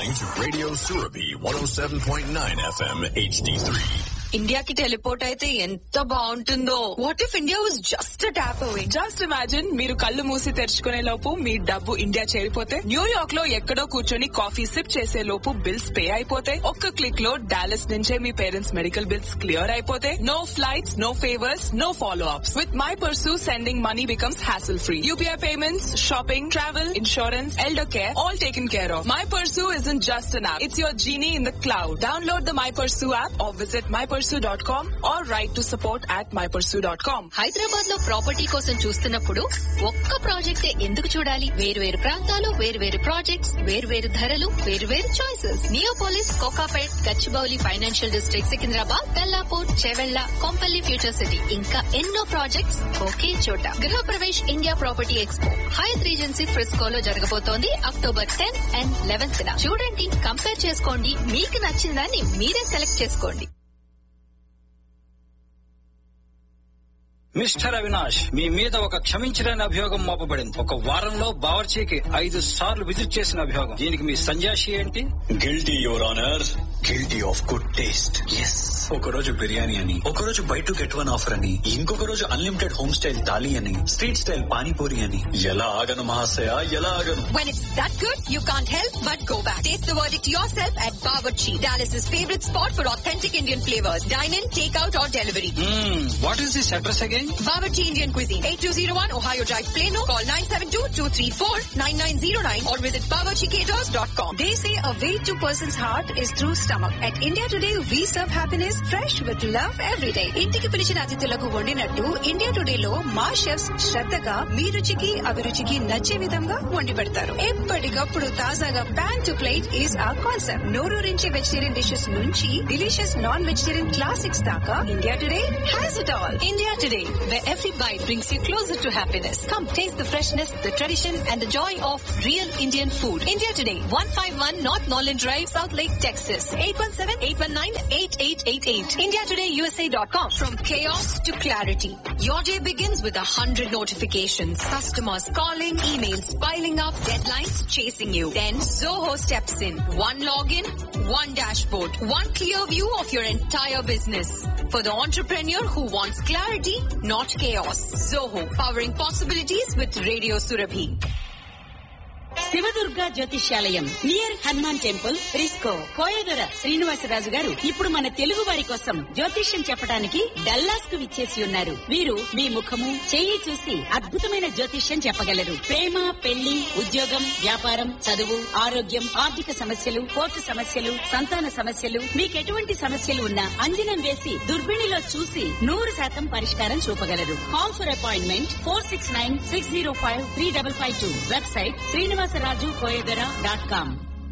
listening to Radio Surabi 107.9 FM HD3. ఇండియాకి teleport అయితే ఎంత బాగుంటుందో what if India was just tap away just imagine మీరు కళ్ళు మూసి తెరుచుకునే లోపు మీ డబ్బు ఇండియా చేరిపోతే న్యూయార్క్ లో ఎక్కడో కూర్చొని కాఫీ సిప్ చేసే లోపు బిల్స్ పే అయిపోతే ఒక్క క్లిక్ లో డాలస్ నుంచే మీ పేరెంట్స్ మెడికల్ బిల్స్ క్లియర్ అయిపోతే no flights no favours no follow ups with my Pursu sending money becomes hassle free UPI payments shopping travel insurance elder care all taken care of my Pursu is in just an app it's your genie in the cloud download the my Pursu app or visit my Pursu dot com or write to support at my Pursu dot com Hyderabad లో property కోసం చూస్తున్నప్పుడు ఒక్క ప్రాజెక్టే ఎందుకు చూడాలి వేరు వేరు ప్రాంతాలు వేరు వేరు ప్రాజెక్ట్స్ వేరు వేరు ధరలు వేరు వేరు choices Neopolis Kokapet Gachibowli Financial District Secunderabad Tellapur Chevella Kompally Future City ఇంకా ఎన్నో ప్రాజెక్ట్స్ ఒకే చోట Griha Pravesh India property expo Hyatt Regency ఫ్రిస్కోలో జరగబోతోంది అక్టోబర్ టెన్త్ అండ్ లెవెన్త్ చూడండి కంపేర్ చేసుకోండి మీకు నచ్చిందాన్ని మీరే సెలెక్ట్ చేసుకోండి మిస్టర్ అవినాష్ మీ మీద ఒక క్షమించలేని అభియోగం మోపబడింది ఒక వారంలో బావర్చీకి ఐదు సార్లు విజిట్ చేసిన అభియోగం దీనికి మీ సంజాషి ఏంటి guilty your honour guilty of good taste yes ఒక రోజు బిర్యానీ అని ఒక రోజు buy two get one offer అని ఇంకొక రోజు అన్లిమిటెడ్ హోమ్ స్టైల్ థాలీ అని స్ట్రీట్ స్టైల్ పానీపూరి అని ఎలా ఆగను మహాశయ ఎలా ఆగను When it's that good, you can't help but go back. Taste the verdict yourself at Bawarchi, Dallas's favorite spot for authentic Indian flavors. Dine in, take out or delivery. What is this address again Bawarchi Indian Cuisine, 8201 Ohio Drive, Plano. Call 972-234-9909 or visit bawarchicaters.com. They say a way to person's heart is through stomach. At India Today, we serve happiness fresh with love every day. ఇంటికి పిలిచిన అతిథులకు వండినట్టు India today లో మా chefs శ్రద్ధగా మీ రుచికి అభిరుచికి నచ్చే విధంగా వండి పెడతారు ఎప్పటికప్పుడు తాజాగా pan to plate is a concept నోరూరించే వెజిటేరియన్ డిషెస్ నుంచి డిలీషియస్ నాన్ వెజిటేరియన్ క్లాసిక్స్ దాకా India today has it all India today where every bite brings you closer to happiness. Come taste the freshness, the tradition, and the joy of real Indian food. India Today, 151 North Norland Drive, South Lake, Texas. 817-819-8888. IndiaTodayUSA.com. From chaos to clarity, your day begins with a hundred notifications. Customers calling, emails piling up, deadlines chasing you. Then Zoho steps in. One login, one dashboard, one clear view of your entire business. For the entrepreneur who wants clarity, not chaos. Zoho, powering possibilities with Radio Surabhi. Sivadurga Jyothishyalayam near Hanuman temple Frisco Koyadora Srinivasaraju garu ఇప్పుడు మన తెలుగు వారి కోసం జ్యోతిష్యం చెప్పడానికి Dallas కు విచ్చేసి ఉన్నారు వీరు మీ ముఖము చెయ్యి చూసి అద్భుతమైన జ్యోతిష్యం చెప్పగలరు ప్రేమ పెళ్లి ఉద్యోగం వ్యాపారం చదువు ఆరోగ్యం ఆర్థిక సమస్యలు కోర్టు సమస్యలు సంతాన సమస్యలు మీకు ఎటువంటి సమస్యలు ఉన్నా అంజనం వేసి దుర్బిణిలో చూసి నూరు శాతం పరిష్కారం చూపగలరు call for appointment four six nine six zero five three double five two website Srinivasaraju Koyadora dot com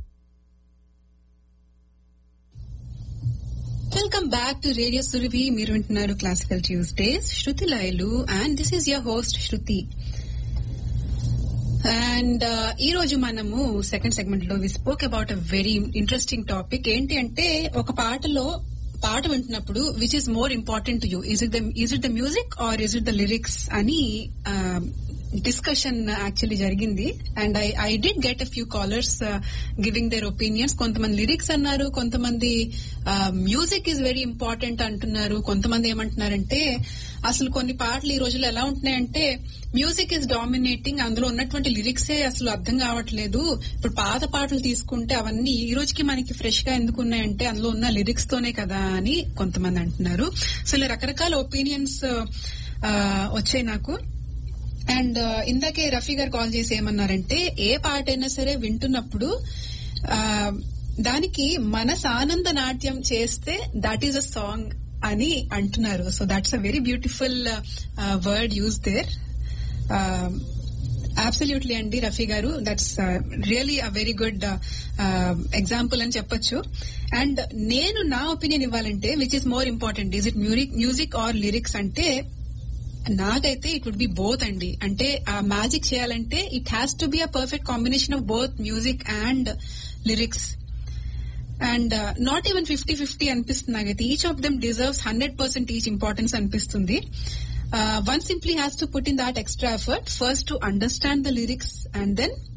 welcome back to radio Surabhi మీరు వింటున్నారు classical Tuesdays Shruthi Layalu and this is your host Shruthi and ఈ రోజు మనము సెకండ్ సెగ్మెంట్ లో we spoke about a very interesting topic ఏంటి అంటే ఒక పాటలో పాట వింటున్నప్పుడు which is more important to you is it the is it the music or is it the lyrics అని డిస్కషన్ యాక్చువల్లీ జరిగింది and I I did get a few callers giving their opinions కొంతమంది lyrics అన్నారు కొంతమంది music is very important అంటున్నారు కొంతమంది ఏమంటున్నారంటే అసలు కొన్ని పాటలు ఈ రోజుల్లో ఎలా ఉంటున్నాయంటే మ్యూజిక్ ఇస్ డామినేటింగ్ అందులో ఉన్నటువంటి లిరిక్సే అసలు అర్థం కావట్లేదు ఇప్పుడు పాత పాటలు తీసుకుంటే అవన్నీ ఈ రోజుకి మనకి ఫ్రెష్ గా ఎందుకు ఉన్నాయంటే అందులో ఉన్న లిరిక్స్ తోనే కదా అని కొంతమంది అంటున్నారు సో ఇలా రకరకాల ఒపీనియన్స్ వచ్చాయి నాకు అండ్ ఇందాకే రఫీ గారు కాల్ చేసి ఏమన్నారంటే ఏ పాట అయినా సరే వింటున్నప్పుడు దానికి మనసు ఆనంద నాట్యం చేస్తే దట్ ఈస్ అ సాంగ్ అని అంటున్నారు so that's a very beautiful word use there absolutely అండి Rafi garu that's really a very good example అని చెప్పొచ్చు అండ్ నేను నా ఒపీనియన్ ఇవ్వాలంటే which is more important is it music music or lyrics అంటే నాకైతే ఇట్ వుడ్ బి బోత్ అండి అంటే ఆ మ్యాజిక్ చేయాలంటే it has to be a perfect combination of both music and lyrics and not even fifty fifty అనిపిస్తుంది నాకైతే each of them deserves hundred percent each importance అనిపిస్తుంది one simply has to put in that extra effort first to understand the lyrics and then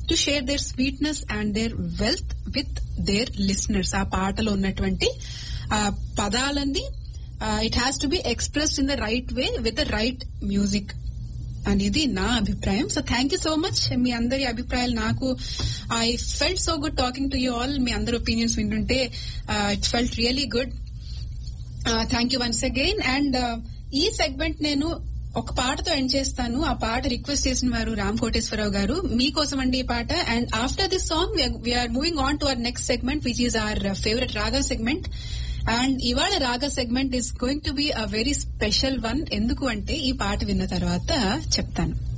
to share their sweetness and their wealth with their listeners ఆ పాటలో ఉన్నటువంటి ఆ పదాలన్నీ it has to be expressed in the right way with the right music అనేది నా అభిప్రాయం so thank you so much మీ అందరి అభిప్రాయాలు నాకు I felt so good talking to you all మీ అందరి ఒపీనియన్స్ వింటుంటే it felt really good thank you once again and ఈ సెగ్మెంట్ నేను ఒక పాటతో ఎండ్ చేస్తాను ఆ పాట రిక్వెస్ట్ చేసిన వారు రామ్ కోటేశ్వరరావు గారు మీకోసం అండి ఈ పాట and after this song we're moving on to our next segment which is our favourite raga segment and ఇవాళ raga segment is going to be a very special one ఎందుకు అంటే ఈ పాట విన్న తర్వాత చెప్తాను